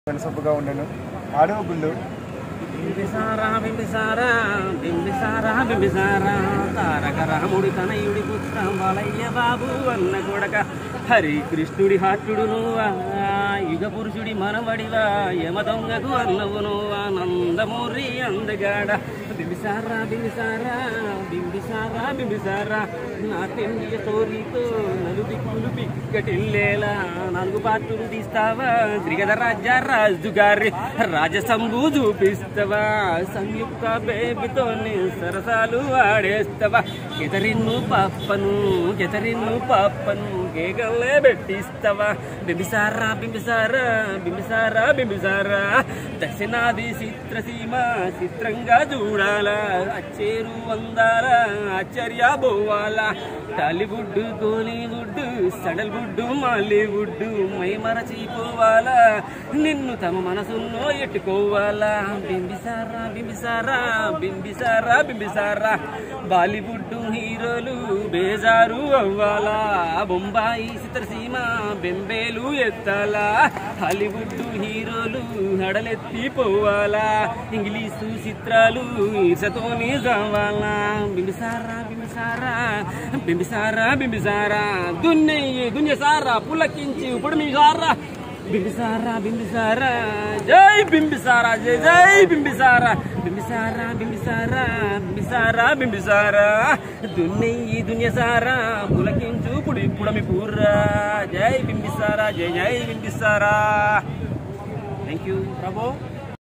వెనసొప్పుగా ఉండను ఆడవ గుళ్ళు బింబిసారా బింబిసారా బింబిసారా బింబిసారా తారక రాముడి తనయుడి పుత్ర బాలయ్య బాబు అన్న కొడక హరి కృష్ణుడి హాటుడు నువ్వా యుగ పురుషుడి మనవడివా యమ దొంగకు అన్నవు నువ్వా నందమూరి అందగాడ బింబిసారా బింబిసారా బింబిసారా బింబిసారా నా తెండియ స్టోరీతో నలుపి కులుపి గటిల్లేలా నాలుగు పాత్రలు తీస్తావా త్రిగద రాజా రాజు గారి రాజసంబు చూపిస్తావా సంయుక్త బేబితో సరసాలు ఆడేస్తావా కెతరిన్ను పాపను కెతరిన్ను పాపను కేకల్లే పెట్టిస్తావా బింబిసారా బింబిసారా బింబిసారా బింబిసారా దక్షిణాది చిత్రసీమ చిత్రంగా చూడాలా అచ్చేరు వందాల ఆశ్చర్య బోవాలా టాలీవుడ్ కోలీవుడ్ సడల్వుడ్ మాలీవుడ్ మై మరచిపోవాలా నిన్ను తమ మనసులో ఎట్టుకోవాలా బింబిసారా బింబిసారా బింబిసారా బింబిసారా బాలీవుడ్ హీరోలు బేజారు అవ్వాలా బొంబాయి చిత్రసీమ బెంబేలు ఎత్తాలా హాలీవుడ్ హీరోలు హడలెత్తిపోవాలా ఇంగ్లీషు చిత్రాలు ఈసతోని కావాలా బింబిసారా బింబిసారా బింబిసారా బింబిసారా దున్నయ్యి దున్యసారా పులకించి ఇప్పుడు మీ సారా బింబిసారా బింబిసారా జై బింబిసారా జై జై బింబిసారా బింబిసారా బింబిసారా బింబిసారా బింబిసారా దున్నయ్యి దున్యసారా పులకించు పుడి పుడమి పూర్రా జై బింబిసారా జై జై బింబిసారా థ్యాంక్ యూ ప్రభు